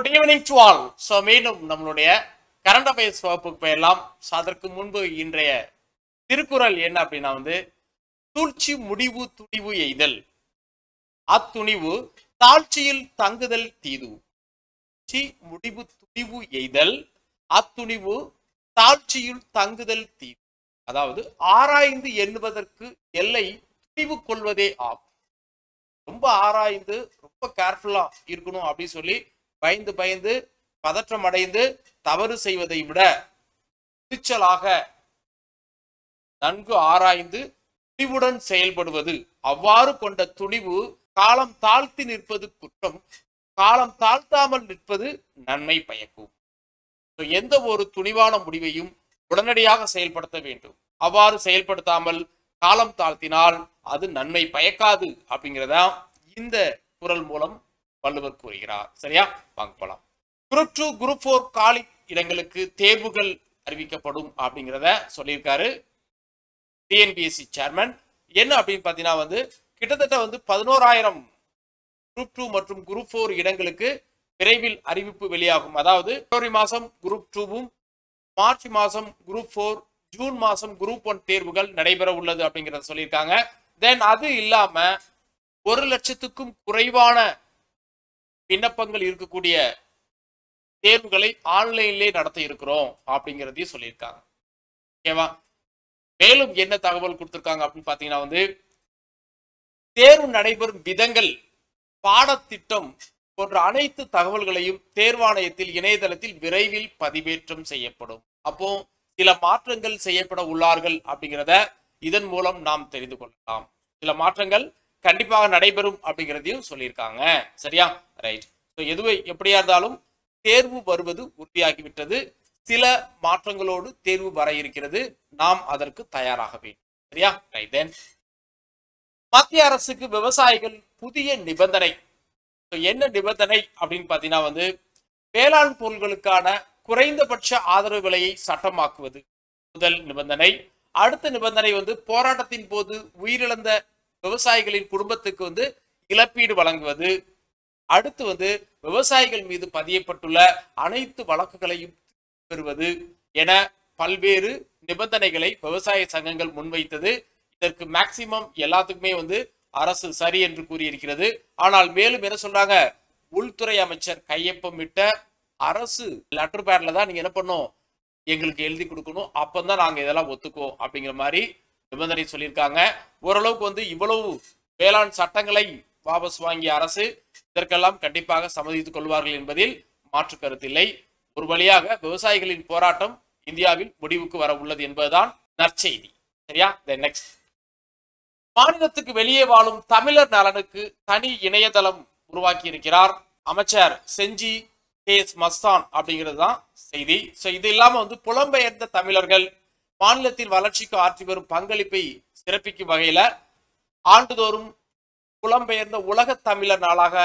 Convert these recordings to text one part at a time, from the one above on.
Good evening to all so மீண்டும் நம்மளுடைய current affairs வகுப்புக்கு போயிடலாம் ஸோ அதற்கு முன்பு இன்றைய திருக்குறள் என்ன அப்படின்னா வந்து சூழ்ச்சி முடிவு துணிவு எய்தல் அத்துணிவு தாழ்ச்சியில் தங்குதல் தீது சி முடிவு துணிவு எய்தல் அத்துணிவு தாழ்ச்சியில் தங்குதல் தீது அதாவது ஆராய்ந்து எண்ணுவதற்கு எல்லை துணிவு கொள்வதே ஆகும் ரொம்ப ஆராய்ந்து ரொம்ப கேர்ஃபுல்லா இருக்கணும் அப்படின்னு சொல்லி பயந்து பயந்து பதற்றம் அடைந்து தவறு செய்வதை விட துணிச்சலாக நன்கு ஆராய்ந்து துணிவுடன் செயல்படுவது அவ்வாறு கொண்ட துணிவு காலம் தாழ்த்தி நிற்பது குற்றம் காலம் தாழ்த்தாமல் நிற்பது நன்மை பயக்கும் So, எந்த ஒரு துணிவான முடிவையும் உடனடியாக செயல்படுத்த வேண்டும் அவ்வாறு செயல்படுத்தாமல் காலம் தாழ்த்தினால் அது நன்மை பயக்காது அப்படிங்கிறதா இந்த குரல் மூலம் வள்ளுவர் கூறுகிறார் சரியா வாங்க போலாம் குரூப் டூ குரூப் ஃபோர் காலி இடங்களுக்கு தேர்வுகள் அறிவிக்கப்படும் அப்படிங்கிறத சொல்லியிருக்காரு டிஎன்பிஎஸ்சி சேர்மன் என்ன அப்படின்னு பார்த்தீங்கன்னா வந்து கிட்டத்தட்ட வந்து பதினோராயிரம் குரூப் டூ மற்றும் குரூப் ஃபோர் இடங்களுக்கு விரைவில் அறிவிப்பு வெளியாகும் அதாவது பிப்ரவரி மாதம் குரூப் டூவும் மார்ச் மாதம் குரூப் ஃபோர் ஜூன் மாதம் குரூப் ஒன் தேர்வுகள் நடைபெற உள்ளது அப்படிங்கிறத சொல்லியிருக்காங்க தென் அது இல்லாம ஒரு லட்சத்துக்கும் குறைவான விண்ணப்பங்கள் இருக்கக்கூடிய தேர்வுகளை ஆன்லைன்லேயே நடத்த இருக்கிறோம் அப்படிங்கிறதையும் சொல்லியிருக்காங்க ஓகேவா மேலும் என்ன தகவல் கொடுத்திருக்காங்க அப்படின்னு பார்த்தீங்கன்னா வந்து தேர்வு நடைபெறும் விதங்கள் பாடத்திட்டம் போன்ற அனைத்து தகவல்களையும் தேர்வாணையத்தில் இணையதளத்தில் விரைவில் பதிவேற்றம் செய்யப்படும் அப்போ சில மாற்றங்கள் செய்யப்பட உள்ளார்கள் அப்படிங்கிறத இதன் மூலம் நாம் தெரிந்து கொள்ளலாம் சில மாற்றங்கள் கண்டிப்பாக நடைபெறும் அப்படிங்கிறதையும் சொல்லியிருக்காங்க சரியா ரைட் ஸோ எதுவே எப்படியா இருந்தாலும் தேர்வு வருவது உறுதியாகிவிட்டது சில மாற்றங்களோடு தேர்வு வர இருக்கிறது நாம் அதற்கு தயாராக வேண்டும் சரியா ரைட் தென் மத்திய அரசுக்கு விவசாயிகள் புதிய நிபந்தனை So, என்ன நிபந்தனை அப்படின்னு பார்த்தீங்கன்னா வந்து வேளாண் பொருட்களுக்கான குறைந்தபட்ச ஆதரவு விலையை சட்டமாக்குவது முதல் நிபந்தனை அடுத்த நிபந்தனை வந்து போராட்டத்தின் போது உயிரிழந்த விவசாயிகளின் குடும்பத்துக்கு வந்து இழப்பீடு வழங்குவது அடுத்து வந்து விவசாயிகள் மீது பதியப்பட்டுள்ள அனைத்து வழக்குகளையும் பெறுவது என பல்வேறு நிபந்தனைகளை விவசாய சங்கங்கள் முன்வைத்தது இதற்கு மேக்சிமம் எல்லாத்துக்குமே வந்து அரசு சரி என்று கூறியிருக்கிறது ஆனால் மேலும் என்ன சொல்றாங்க உள்துறை அமைச்சர் கையொப்பமிட்ட அரசு லெட்டர் பேட்ல தான் நீங்க என்ன பண்ணும் எங்களுக்கு எழுதி கொடுக்கணும் அப்பதான் நாங்க இதெல்லாம் ஒத்துக்குவோம் அப்படிங்கிற மாதிரி நிபந்தனை சொல்லியிருக்காங்க ஓரளவுக்கு வந்து இவ்வளவு வேளாண் சட்டங்களை வாபஸ் வாங்கிய அரசு இதற்கெல்லாம் கண்டிப்பாக சம்மதித்துக் கொள்வார்கள் என்பதில் மாற்று கருத்தில்லை ஒரு வழியாக விவசாயிகளின் போராட்டம் இந்தியாவில் முடிவுக்கு வர உள்ளது என்பதுதான் நற்செய்தி சரியா நெக்ஸ்ட் மாநிலத்துக்கு வெளியே வாழும் தமிழர் நலனுக்கு தனி இணையதளம் உருவாக்கி இருக்கிறார் அமைச்சர் செஞ்சி கே எஸ் மஸ்தான் அப்படிங்கிறது தான் செய்தி ஸோ இது இல்லாம வந்து புலம்பெயர்ந்த தமிழர்கள் மாநிலத்தின் வளர்ச்சிக்கு ஆற்றி வரும் பங்களிப்பை சிறப்பிக்கும் வகையில ஆண்டுதோறும் புலம்பெயர்ந்த உலக தமிழர் நாளாக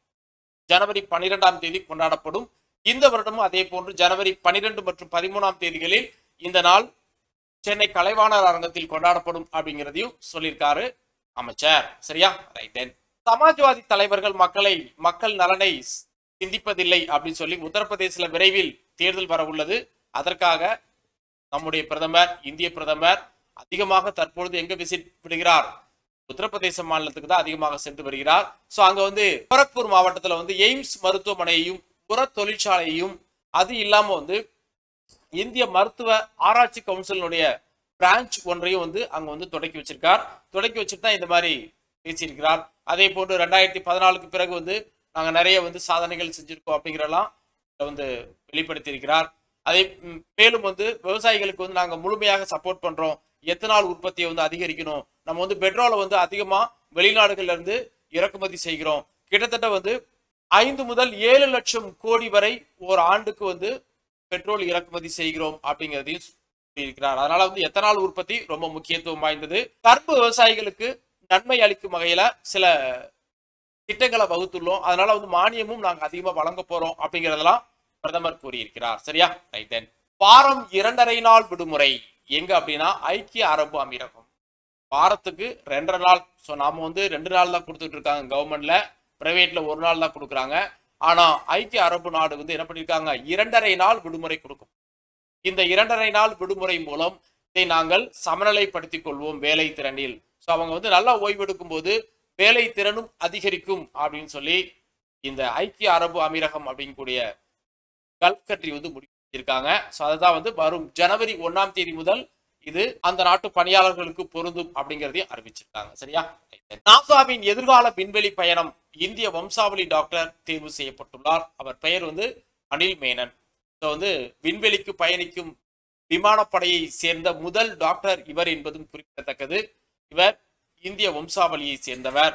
ஜனவரி பன்னிரெண்டாம் தேதி கொண்டாடப்படும் இந்த வருடமும் அதே போன்று ஜனவரி பன்னிரெண்டு மற்றும் பதிமூணாம் தேதிகளில் இந்த நாள் சென்னை கலைவாணர் அரங்கத்தில் கொண்டாடப்படும் அப்படிங்கிறதையும் சொல்லியிருக்காரு அமைச்சர் சரியா ரைட் தென் சமாஜ்வாதி தலைவர்கள் மக்களை மக்கள் நலனை சிந்திப்பதில்லை அப்படின்னு சொல்லி உத்தரப்பிரதேசில விரைவில் தேர்தல் வர உள்ளது அதற்காக நம்முடைய பிரதமர் இந்திய பிரதமர் அதிகமாக தற்பொழுது எங்க விசிட் விடுகிறார் உத்தரப்பிரதேச மாநிலத்துக்கு தான் அதிகமாக சென்று வருகிறார் ஸோ அங்க வந்து கோரக்பூர் மாவட்டத்துல வந்து எய்ம்ஸ் மருத்துவமனையையும் புற தொழிற்சாலையையும் அது இல்லாம வந்து இந்திய மருத்துவ ஆராய்ச்சி கவுன்சிலினுடைய பிரான்ச் ஒன்றையும் வந்து அங்க வந்து தொடக்கி வச்சிருக்கார் தொடக்கி வச்சுட்டு தான் இந்த மாதிரி பேசியிருக்கிறார் அதே போன்று ரெண்டாயிரத்தி பதினாலுக்கு பிறகு வந்து நாங்க நிறைய வந்து சாதனைகள் செஞ்சிருக்கோம் அப்படிங்கிறலாம் வந்து வெளிப்படுத்தியிருக்கிறார் அதே ம், மேலும் வந்து விவசாயிகளுக்கு வந்து நாங்க முழுமையாக சப்போர்ட் பண்றோம் எத்தனால் உற்பத்தியை வந்து அதிகரிக்கணும் நம்ம வந்து பெட்ரோலை வந்து அதிகமா வெளிநாடுகள்ல இருந்து இறக்குமதி செய்கிறோம் கிட்டத்தட்ட வந்து ஐந்து முதல் ஏழு லட்சம் கோடி வரை ஒரு ஆண்டுக்கு வந்து பெட்ரோல் இறக்குமதி செய்கிறோம் அப்படிங்கிறதையும் இருக்கிறார் அதனால வந்து எத்தனால் உற்பத்தி ரொம்ப முக்கியத்துவம் வாய்ந்தது கரும்பு விவசாயிகளுக்கு நன்மை அளிக்கும் வகையில சில திட்டங்களை வகுத்துள்ளோம் அதனால வந்து மானியமும் நாங்க அதிகமா வழங்க போறோம் அப்படிங்கறதெல்லாம் பிரதமர் கூறியிருக்கிறார் சரியா ரைட் தென் வாரம் இரண்டரை நாள் விடுமுறை எங்க அப்படின்னா ஐக்கிய அரபு அமீரகம் வாரத்துக்கு ரெண்டரை நாள் ஸோ நாம வந்து ரெண்டு நாள் தான் கொடுத்துட்டு இருக்காங்க கவர்மெண்ட்ல பிரைவேட்ல ஒரு நாள் தான் கொடுக்குறாங்க ஆனா ஐக்கிய அரபு நாடு வந்து என்ன பண்ணிருக்காங்க இரண்டரை நாள் விடுமுறை கொடுக்கும் இந்த இரண்டரை நாள் விடுமுறை மூலம் இதை நாங்கள் சமநிலைப்படுத்திக் கொள்வோம் வேலை திறனில் ஸோ அவங்க வந்து நல்லா ஓய்வெடுக்கும் போது வேலை திறனும் அதிகரிக்கும் அப்படின்னு சொல்லி இந்த ஐக்கிய அரபு அமீரகம் அப்படிங்கக்கூடிய கல்ஃப் கண்ட்ரி வந்து முடிச்சிருக்காங்க ஸோ அதுதான் வந்து வரும் ஜனவரி ஒன்னாம் தேதி முதல் இது அந்த நாட்டு பணியாளர்களுக்கு பொருந்தும் அப்படிங்கிறதையும் அறிவிச்சிருக்காங்க சரியா நாசாவின் எதிர்கால விண்வெளி பயணம் இந்திய வம்சாவளி டாக்டர் தேர்வு செய்யப்பட்டுள்ளார் அவர் பெயர் வந்து அனில் மேனன் ஸோ வந்து விண்வெளிக்கு பயணிக்கும் விமானப்படையை சேர்ந்த முதல் டாக்டர் இவர் என்பதும் குறிப்பிடத்தக்கது இவர் இந்திய வம்சாவளியை சேர்ந்தவர்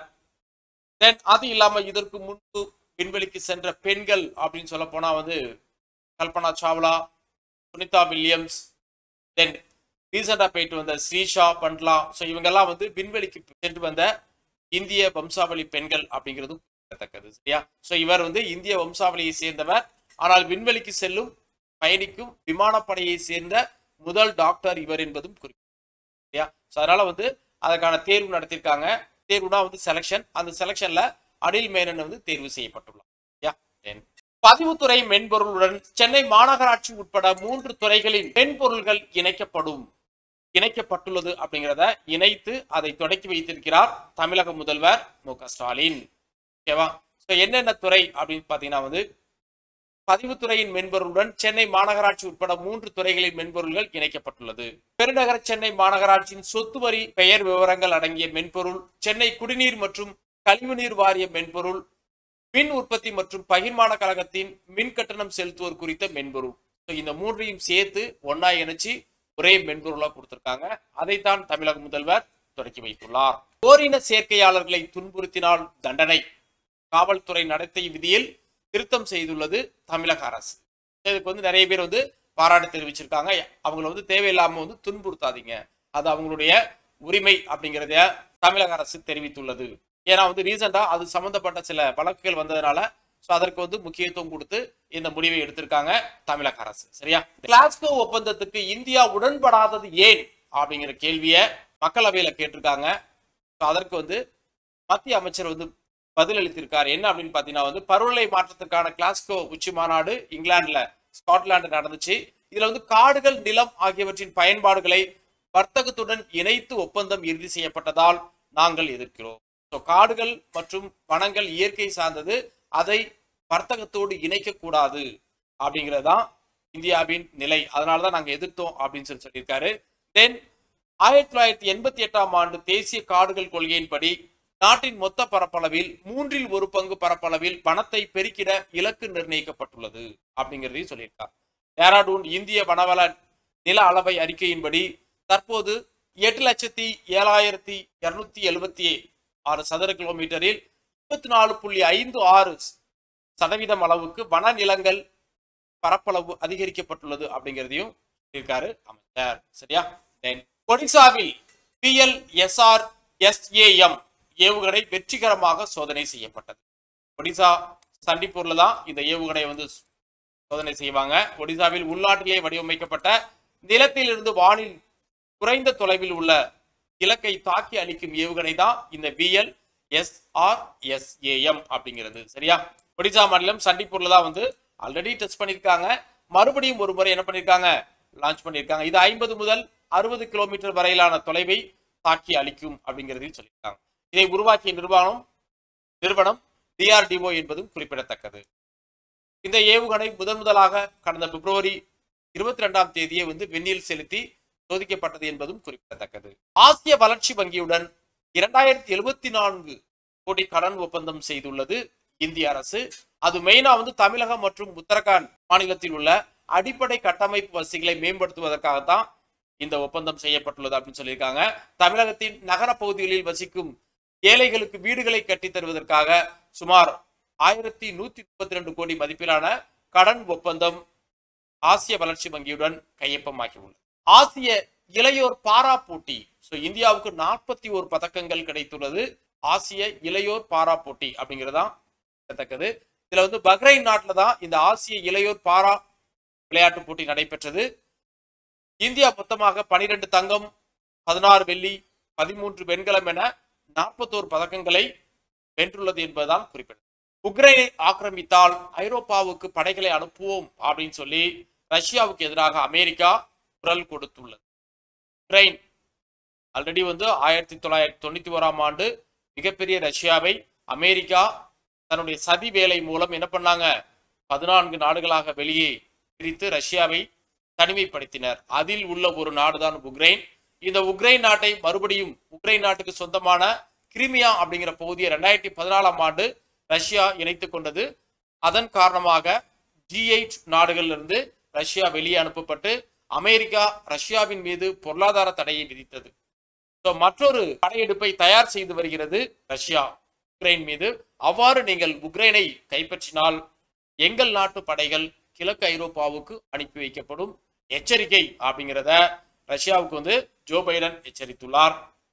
தென் அது இல்லாம இதற்கு முன்பு விண்வெளிக்கு சென்ற பெண்கள் அப்படின்னு சொல்ல போனா வந்து கல்பனா சாவ்லா சுனிதா வில்லியம்ஸ் தென் ரீசெண்டாக போயிட்டு வந்த ஸ்ரீஷா பண்ட்லா ஸோ இவங்கெல்லாம் வந்து விண்வெளிக்கு சென்று வந்த இந்திய வம்சாவளி பெண்கள் அப்படிங்கிறதும் குறிப்பிடத்தக்கது சரியா ஸோ இவர் வந்து இந்திய வம்சாவளியை சேர்ந்தவர் ஆனால் விண்வெளிக்கு செல்லும் பயணிக்கும் விமானப்படையை சேர்ந்த முதல் டாக்டர் இவர் என்பதும் குறிப்பிட்டது சரியா ஸோ அதனால வந்து அதற்கான தேர்வு நடத்தியிருக்காங்க தேர்வுனா வந்து செலெக்ஷன் அந்த செலெக்ஷன்ல அனில் மேனன் வந்து தேர்வு செய்யப்பட்டுள்ளார் சரியா Then பதிவுத்துறை மென்பொருளுடன் சென்னை மாநகராட்சி உட்பட மூன்று துறைகளின் மென்பொருள்கள் இணைக்கப்படும் இணைக்கப்பட்டுள்ளது அப்படிங்கிறத இணைத்து அதை தொடக்கி வைத்திருக்கிறார் தமிழக முதல்வர் மு க ஸ்டாலின் ஓகேவா ஸோ என்னென்ன துறை அப்படின்னு பார்த்தீங்கன்னா வந்து பதிவுத்துறையின் மென்பொருளுடன் சென்னை மாநகராட்சி உட்பட மூன்று துறைகளின் மென்பொருள்கள் இணைக்கப்பட்டுள்ளது பெருநகர சென்னை மாநகராட்சியின் சொத்து வரி பெயர் விவரங்கள் அடங்கிய மென்பொருள் சென்னை குடிநீர் மற்றும் கழிவுநீர் வாரிய மென்பொருள் மின் உற்பத்தி மற்றும் பகிர்மான கழகத்தின் மின் கட்டணம் செலுத்துவோர் குறித்த மென்பொருள் So, இந்த மூன்றையும் சேர்த்து ஒன்னா இணைச்சு ஒரே மென்பொருளா கொடுத்திருக்காங்க அதைத்தான் தமிழக முதல்வர் தொடக்கி வைத்துள்ளார் ஓரின சேர்க்கையாளர்களை துன்புறுத்தினால் தண்டனை காவல்துறை நடத்தை விதியில் திருத்தம் செய்துள்ளது தமிழக அரசு இதுக்கு வந்து நிறைய பேர் வந்து பாராட்டு தெரிவிச்சிருக்காங்க அவங்கள வந்து தேவையில்லாம வந்து துன்புறுத்தாதீங்க அது அவங்களுடைய உரிமை அப்படிங்கிறத தமிழக அரசு தெரிவித்துள்ளது ஏன்னா வந்து ரீசெண்டா அது சம்பந்தப்பட்ட சில வழக்குகள் வந்ததுனால ஸோ அதற்கு வந்து முக்கியத்துவம் கொடுத்து இந்த முடிவை எடுத்திருக்காங்க தமிழக அரசு சரியா கிளாஸ்கோ ஒப்பந்தத்துக்கு இந்தியா உடன்படாதது ஏன் அப்படிங்கிற கேள்வியை மக்களவையில கேட்டிருக்காங்க ஸோ அதற்கு வந்து மத்திய அமைச்சர் வந்து பதில் அளித்திருக்காரு என்ன அப்படின்னு பார்த்தீங்கன்னா வந்து பருவநிலை மாற்றத்துக்கான கிளாஸ்கோ உச்சி மாநாடு இங்கிலாந்துல ஸ்காட்லாந்து நடந்துச்சு இதுல வந்து காடுகள் நிலம் ஆகியவற்றின் பயன்பாடுகளை வர்த்தகத்துடன் இணைத்து ஒப்பந்தம் இறுதி செய்யப்பட்டதால் நாங்கள் எதிர்க்கிறோம் ஸோ காடுகள் மற்றும் வனங்கள் இயற்கை சார்ந்தது அதை வர்த்தகத்தோடு இணைக்க கூடாது அப்படிங்கிறதுதான் இந்தியாவின் நிலை அதனால தான் நாங்கள் எதிர்த்தோம் அப்படின்னு சொல்லி சொல்லியிருக்காரு தென் ஆயிரத்தி தொள்ளாயிரத்தி எண்பத்தி எட்டாம் ஆண்டு தேசிய காடுகள் கொள்கையின்படி நாட்டின் மொத்த பரப்பளவில் மூன்றில் ஒரு பங்கு பரப்பளவில் வனத்தை பெருக்கிட இலக்கு நிர்ணயிக்கப்பட்டுள்ளது அப்படிங்கிறதையும் சொல்லியிருக்கார் டேராடூன் இந்திய வனவள நில அளவை அறிக்கையின்படி தற்போது எட்டு லட்சத்தி ஏழாயிரத்தி இருநூத்தி எழுபத்தி ஆறு சதுர கிலோமீட்டரில் முப்பத்தி நாலு புள்ளி ஐந்து ஆறு சதவீதம் அளவுக்கு வன நிலங்கள் பரப்பளவு அதிகரிக்கப்பட்டுள்ளது அப்படிங்கிறதையும் இருக்காரு அமைச்சர் சரியா Then, ஒடிசாவில் பிஎல்எஸ்ஆர் எஸ்ஏஎம் ஏவுகணை வெற்றிகரமாக சோதனை செய்யப்பட்டது ஒடிசா சண்டிப்பூர்ல தான் இந்த ஏவுகணை வந்து சோதனை செய்வாங்க ஒடிசாவில் உள்நாட்டிலே வடிவமைக்கப்பட்ட நிலத்திலிருந்து வானில் குறைந்த தொலைவில் உள்ள இலக்கை தாக்கி அளிக்கும் ஏவுகணை தான் இந்த பிஎல் எஸ்ஆர்எஸ்ஏஎம் அப்படிங்கிறது சரியா ஒடிசா மாநிலம் சண்டிப்பூர்ல தான் வந்து ஆல்ரெடி டெஸ்ட் பண்ணியிருக்காங்க மறுபடியும் ஒரு முறை என்ன பண்ணியிருக்காங்க லான்ச் பண்ணியிருக்காங்க இது ஐம்பது முதல் அறுபது கிலோமீட்டர் வரையிலான தொலைவை தாக்கி அளிக்கும் அப்படிங்கிறதையும் சொல்லியிருக்காங்க இதை உருவாக்கிய நிறுவனம் நிறுவனம் டிஆர்டிஓ என்பதும் குறிப்பிடத்தக்கது இந்த ஏவுகணை முதன் முதலாக கடந்த பிப்ரவரி இருபத்தி ரெண்டாம் தேதியே வந்து விண்ணில் செலுத்தி சோதிக்கப்பட்டது என்பதும் குறிப்பிடத்தக்கது ஆசிய வளர்ச்சி வங்கியுடன் இரண்டாயிரத்தி எழுபத்தி நான்கு கோடி கடன் ஒப்பந்தம் செய்துள்ளது இந்திய அரசு அது மெயினா வந்து தமிழகம் மற்றும் உத்தரகாண்ட் மாநிலத்தில் உள்ள அடிப்படை கட்டமைப்பு வசதிகளை மேம்படுத்துவதற்காகத்தான் இந்த ஒப்பந்தம் செய்யப்பட்டுள்ளது அப்படின்னு சொல்லியிருக்காங்க தமிழகத்தின் நகர பகுதிகளில் வசிக்கும் ஏழைகளுக்கு வீடுகளை கட்டித் தருவதற்காக சுமார் ஆயிரத்தி நூத்தி முப்பத்தி ரெண்டு கோடி மதிப்பிலான கடன் ஒப்பந்தம் ஆசிய வளர்ச்சி வங்கியுடன் கையொப்பமாகியுள்ளது ஆசிய இளையோர் பாரா போட்டி ஸோ இந்தியாவுக்கு நாற்பத்தி ஒரு பதக்கங்கள் கிடைத்துள்ளது ஆசிய இளையோர் பாரா போட்டி அப்படிங்கிறதான் குறிப்பிடத்தக்கது இதுல வந்து பஹ்ரைன் நாட்டுல தான் இந்த ஆசிய இளையோர் பாரா விளையாட்டு போட்டி நடைபெற்றது இந்தியா மொத்தமாக பனிரெண்டு தங்கம் பதினாறு வெள்ளி பதிமூன்று வெண்கலம் என நாற்பத்தோரு பதக்கங்களை வென்றுள்ளது என்பதுதான் குறிப்பிடத்தக்கது உக்ரைனை ஆக்கிரமித்தால் ஐரோப்பாவுக்கு படைகளை அனுப்புவோம் அப்படின்னு சொல்லி ரஷ்யாவுக்கு எதிராக அமெரிக்கா குரல் கொடுத்துள்ளது உக்ரைன் ஆல்ரெடி வந்து ஆயிரத்தி தொள்ளாயிரத்தி தொண்ணூத்தி ஓராம் ஆண்டு மிகப்பெரிய ரஷ்யாவை அமெரிக்கா தன்னுடைய சதி வேலை மூலம் என்ன பண்ணாங்க பதினான்கு நாடுகளாக வெளியே பிரித்து ரஷ்யாவை தனிமைப்படுத்தினர் அதில் உள்ள ஒரு நாடுதான் உக்ரைன் இந்த உக்ரைன் நாட்டை மறுபடியும் உக்ரைன் நாட்டுக்கு சொந்தமான கிரிமியா அப்படிங்கிற பகுதியை ரெண்டாயிரத்தி பதினாலாம் ஆண்டு ரஷ்யா இணைத்துக் கொண்டது அதன் காரணமாக ஜி எயிட் நாடுகளிலிருந்து ரஷ்யா வெளியே அனுப்பப்பட்டு அமெரிக்கா ரஷ்யாவின் மீது பொருளாதார தடையை விதித்தது ஸோ மற்றொரு படையெடுப்பை தயார் செய்து வருகிறது ரஷ்யா உக்ரைன் மீது அவ்வாறு நீங்கள் உக்ரைனை கைப்பற்றினால் எங்கள் நாட்டு படைகள் கிழக்கு ஐரோப்பாவுக்கு அனுப்பி வைக்கப்படும் எச்சரிக்கை அப்படிங்கிறத ரஷ்யாவுக்கு வந்து ஜோ பைடன் எச்சரித்துள்ளார்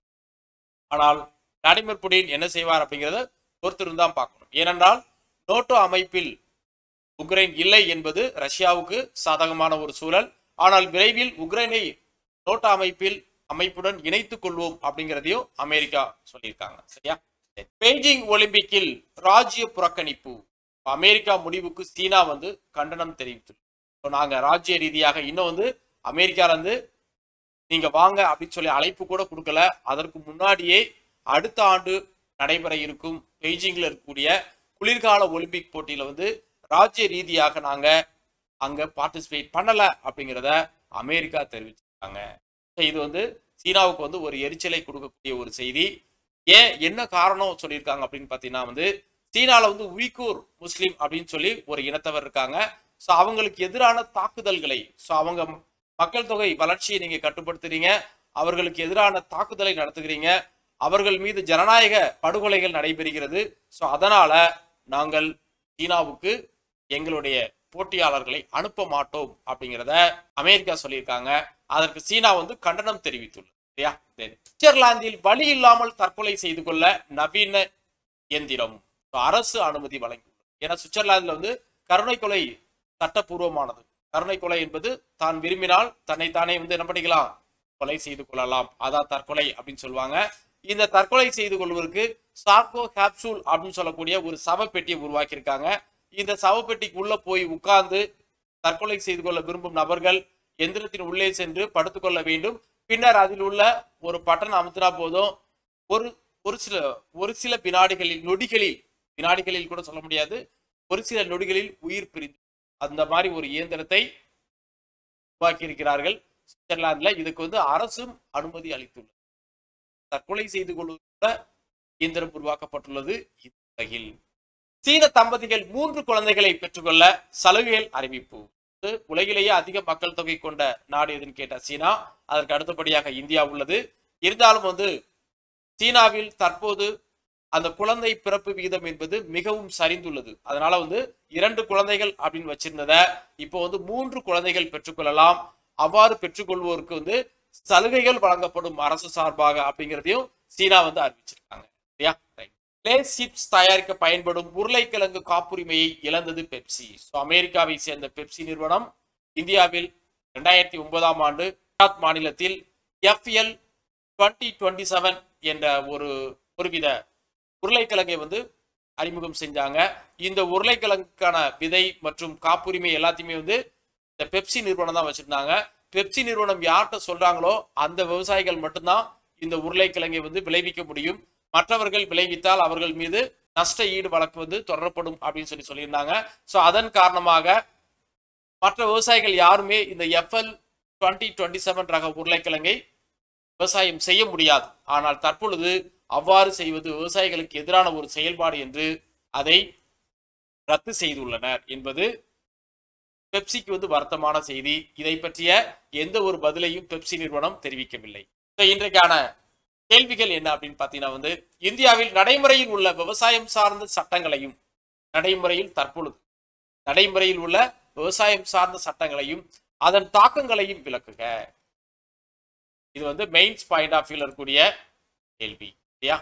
ஆனால் விளாடிமிர் புடின் என்ன செய்வார் அப்படிங்கிறத பொறுத்திருந்தான் பார்க்கணும் ஏனென்றால் நோட்டோ அமைப்பில் உக்ரைன் இல்லை என்பது ரஷ்யாவுக்கு சாதகமான ஒரு சூழல் ஆனால் விரைவில் உக்ரைனை நோட்டோ அமைப்பில் அமைப்புடன் இணைத்துக் கொள்வோம் அப்படிங்கிறதையும் அமெரிக்கா சொல்லியிருக்காங்க சரியா சரி. பெய்ஜிங் ஒலிம்பிக்கில் ராஜ்ய புறக்கணிப்பு அமெரிக்கா முடிவுக்கு சீனா வந்து கண்டனம் தெரிவித்து இப்போ நாங்க ராஜ்ய ரீதியாக இன்னும் வந்து அமெரிக்கால இருந்து நீங்க வாங்க அப்படின்னு சொல்லி அழைப்பு கூட கொடுக்கல அதற்கு முன்னாடியே அடுத்த ஆண்டு நடைபெற இருக்கும் பெய்ஜிங்ல இருக்கக்கூடிய குளிர்கால ஒலிம்பிக் போட்டியில வந்து ராஜ்ய ரீதியாக நாங்க அங்க பார்ட்டிசிபேட் பண்ணல அப்படிங்கிறத அமெரிக்கா தெரிவிச்சிருக்காங்க So இது வந்து சீனாவுக்கு வந்து ஒரு எரிச்சலை கொடுக்கக்கூடிய ஒரு செய்தி ஏன் என்ன காரணம் சொல்லியிருக்காங்க அப்படின்னு பார்த்தீங்கன்னா வந்து சீனால வந்து உய்கூர் முஸ்லீம் அப்படின்னு சொல்லி ஒரு இனத்தவர் இருக்காங்க ஸோ அவங்களுக்கு எதிரான தாக்குதல்களை ஸோ அவங்க மக்கள் தொகை வளர்ச்சியை நீங்க கட்டுப்படுத்துறீங்க அவர்களுக்கு எதிரான தாக்குதலை நடத்துகிறீங்க அவர்கள் மீது ஜனநாயக படுகொலைகள் நடைபெறுகிறது ஸோ அதனால நாங்கள் சீனாவுக்கு எங்களுடைய போட்டியாளர்களை அனுப்ப மாட்டோம் அப்படிங்கிறத அமெரிக்கா சொல்லியிருக்காங்க அதற்கு சீனா வந்து கண்டனம் தெரிவித்துள்ளது சரியா Then, சுவிட்சர்லாந்தில் வழி இல்லாமல் தற்கொலை செய்து கொள்ள நவீன இயந்திரம் So, அரசு அனுமதி வழங்கியுள்ளது ஏன்னா சுவிட்சர்லாந்துல வந்து கருணை கொலை சட்டப்பூர்வமானது கருணை கொலை என்பது தான் விரும்பினால் தன்னைத்தானே வந்து என்ன பண்ணிக்கலாம் கொலை செய்து கொள்ளலாம் அதான் தற்கொலை அப்படின்னு சொல்லுவாங்க இந்த தற்கொலை செய்து கொள்வதற்கு சார்கோ கேப்சூல் அப்படின்னு சொல்லக்கூடிய ஒரு சவப்பெட்டியை உருவாக்கியிருக்காங்க இந்த சவப்பெட்டிக்கு உள்ள போய் உட்கார்ந்து தற்கொலை செய்து கொள்ள விரும்பும் நபர்கள் எந்திரத்தின் உள்ளே சென்று படுத்துக்கொள்ள வேண்டும் பின்னர் அதில் உள்ள ஒரு பட்டன் அமுத்தினா போதும் ஒரு ஒரு சில ஒரு சில வினாடிகளில் நொடிகளில் வினாடிகளில் கூட சொல்ல முடியாது ஒரு சில நொடிகளில் உயிர் பிரிந்து அந்த மாதிரி ஒரு இயந்திரத்தை உருவாக்கி இருக்கிறார்கள் சுவிட்சர்லாந்துல இதுக்கு வந்து அரசும் அனுமதி அளித்துள்ளது தற்கொலை செய்து கொள்வதற்கு இயந்திரம் உருவாக்கப்பட்டுள்ளது இத்தகையில் சீன தம்பதிகள் மூன்று குழந்தைகளை பெற்றுக்கொள்ள சலுகைகள் அறிவிப்பு இது உலகிலேயே அதிக மக்கள் தொகை கொண்ட நாடு எதுன்னு கேட்ட சீனா அதற்கு அடுத்தபடியாக இந்தியா உள்ளது இருந்தாலும் வந்து சீனாவில் தற்போது அந்த குழந்தை பிறப்பு விகிதம் என்பது மிகவும் சரிந்துள்ளது அதனால வந்து இரண்டு குழந்தைகள் அப்படின்னு வச்சிருந்தத இப்போ வந்து மூன்று குழந்தைகள் பெற்றுக்கொள்ளலாம் அவ்வாறு பெற்றுக்கொள்வோருக்கு வந்து சலுகைகள் வழங்கப்படும் அரசு சார்பாக அப்படிங்கிறதையும் சீனா வந்து அறிவிச்சிருக்காங்க சரியா ரைட் லேஸ் சிப்ஸ் தயாரிக்க பயன்படும் உருளைக்கிழங்கு காப்புரிமையை இழந்தது பெப்சி ஸோ அமெரிக்காவை சேர்ந்த பெப்சி நிறுவனம் இந்தியாவில் ரெண்டாயிரத்தி ஒன்பதாம் ஆண்டு குஜராத் மாநிலத்தில் எஃப்எல் டுவெண்ட்டி டுவெண்ட்டி செவன் என்ற ஒரு ஒருவித உருளைக்கிழங்கை வந்து அறிமுகம் செஞ்சாங்க இந்த உருளைக்கிழங்குக்கான விதை மற்றும் காப்புரிமை எல்லாத்தையுமே வந்து இந்த பெப்சி நிறுவனம் தான் வச்சிருந்தாங்க பெப்சி நிறுவனம் யார்கிட்ட சொல்றாங்களோ அந்த விவசாயிகள் மட்டும்தான் இந்த உருளைக்கிழங்கை வந்து விளைவிக்க முடியும் மற்றவர்கள் விளைவித்தால் அவர்கள் மீது நஷ்ட ஈடு வழக்கு வந்து தொடரப்படும் அப்படின்னு சொல்லி சொல்லியிருந்தாங்க ஸோ அதன் காரணமாக மற்ற விவசாயிகள் யாருமே இந்த எஃப்எல் டுவெண்ட்டி டுவெண்ட்டி செவன் ரக உருளைக்கிழங்கை விவசாயம் செய்ய முடியாது ஆனால் தற்பொழுது அவ்வாறு செய்வது விவசாயிகளுக்கு எதிரான ஒரு செயல்பாடு என்று அதை ரத்து செய்துள்ளனர் என்பது பெப்சிக்கு வந்து வருத்தமான செய்தி இதை பற்றிய எந்த ஒரு பதிலையும் பெப்சி நிறுவனம் தெரிவிக்கவில்லை So, இன்றைக்கான கேள்விகள் என்ன அப்படின்னு பார்த்தீங்கன்னா வந்து இந்தியாவில் நடைமுறையில் உள்ள விவசாயம் சார்ந்த சட்டங்களையும் நடைமுறையில் தற்பொழுது நடைமுறையில் உள்ள விவசாயம் சார்ந்த சட்டங்களையும் அதன் தாக்கங்களையும் விளக்குக இது வந்து மெயின்ஸ் பாயிண்ட் ஆஃப் வியூல இருக்கக்கூடிய கேள்வி சரியா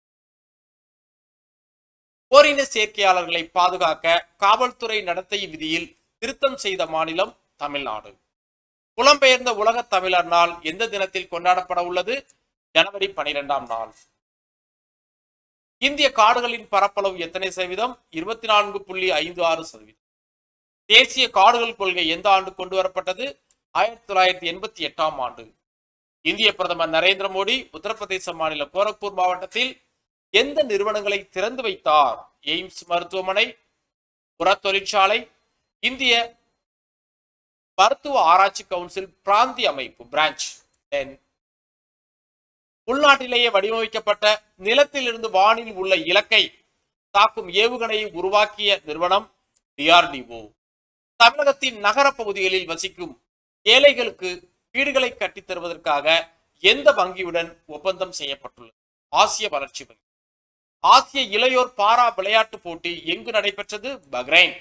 ஓரின சேர்க்கையாளர்களை பாதுகாக்க காவல்துறை நடத்தை விதியில் திருத்தம் செய்த மாநிலம் தமிழ்நாடு புலம்பெயர்ந்த உலக தமிழர் நாள் எந்த தினத்தில் கொண்டாடப்பட உள்ளது ஜனவரி பனிரெண்டாம் நாள் இந்திய காடுகளின் பரப்பளவு எத்தனை சதவீதம் இருபத்தி நான்கு புள்ளி ஐந்து ஆறு சதவீதம் தேசிய காடுகள் கொள்கை எந்த ஆண்டு கொண்டு வரப்பட்டது ஆயிரத்தி தொள்ளாயிரத்தி எண்பத்தி எட்டாம் ஆண்டு இந்திய பிரதமர் நரேந்திர மோடி உத்தரப்பிரதேச மாநில கோரக்பூர் மாவட்டத்தில் எந்த நிறுவனங்களை திறந்து வைத்தார் எய்ம்ஸ் மருத்துவமனை உர தொழிற்சாலை இந்திய மருத்துவ ஆராய்ச்சி கவுன்சில் பிராந்திய அமைப்பு பிரான்ச் தென் உள்நாட்டிலேயே வடிவமைக்கப்பட்ட நிலத்திலிருந்து வானில் உள்ள இலக்கை தாக்கும் ஏவுகணையை உருவாக்கிய நிறுவனம் டிஆர்டிஓ தமிழகத்தின் நகர பகுதிகளில் வசிக்கும் ஏழைகளுக்கு வீடுகளை கட்டித் தருவதற்காக எந்த வங்கியுடன் ஒப்பந்தம் செய்யப்பட்டுள்ளது ஆசிய வளர்ச்சி வங்கி ஆசிய இளையோர் பாரா விளையாட்டு போட்டி எங்கு நடைபெற்றது பஹ்ரைன்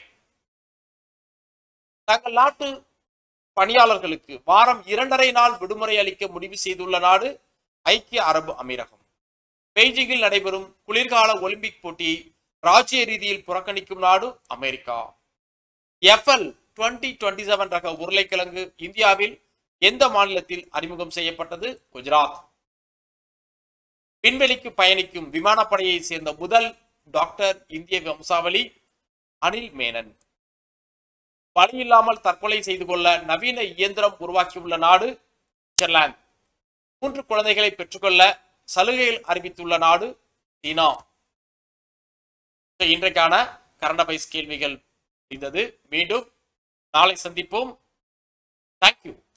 தங்கள் நாட்டு பணியாளர்களுக்கு வாரம் இரண்டரை நாள் விடுமுறை அளிக்க முடிவு செய்துள்ள நாடு ஐக்கிய அரபு அமீரகம் பெய்ஜிங்கில் நடைபெறும் குளிர்கால ஒலிம்பிக் போட்டியை ராஜ்ய ரீதியில் புறக்கணிக்கும் நாடு அமெரிக்கா எஃப்எல் டுவெண்ட்டி டுவெண்ட்டி செவன் ரக உருளைக்கிழங்கு இந்தியாவில் எந்த மாநிலத்தில் அறிமுகம் செய்யப்பட்டது குஜராத் விண்வெளிக்கு பயணிக்கும் விமானப்படையை சேர்ந்த முதல் டாக்டர் இந்திய வம்சாவளி அனில் மேனன் பலியில்லாமல் தற்கொலை செய்து கொள்ள நவீன இயந்திரம் உருவாக்கியுள்ள நாடு சுவிட்சர்லாந்து மூன்று குழந்தைகளை பெற்றுக்கொள்ள சலுகைகள் அறிவித்துள்ள நாடு சீனா இன்றைக்கான கரண்ட் அஃபைர்ஸ் கேள்விகள் முடிந்தது மீண்டும் நாளை சந்திப்போம் தேங்க்யூ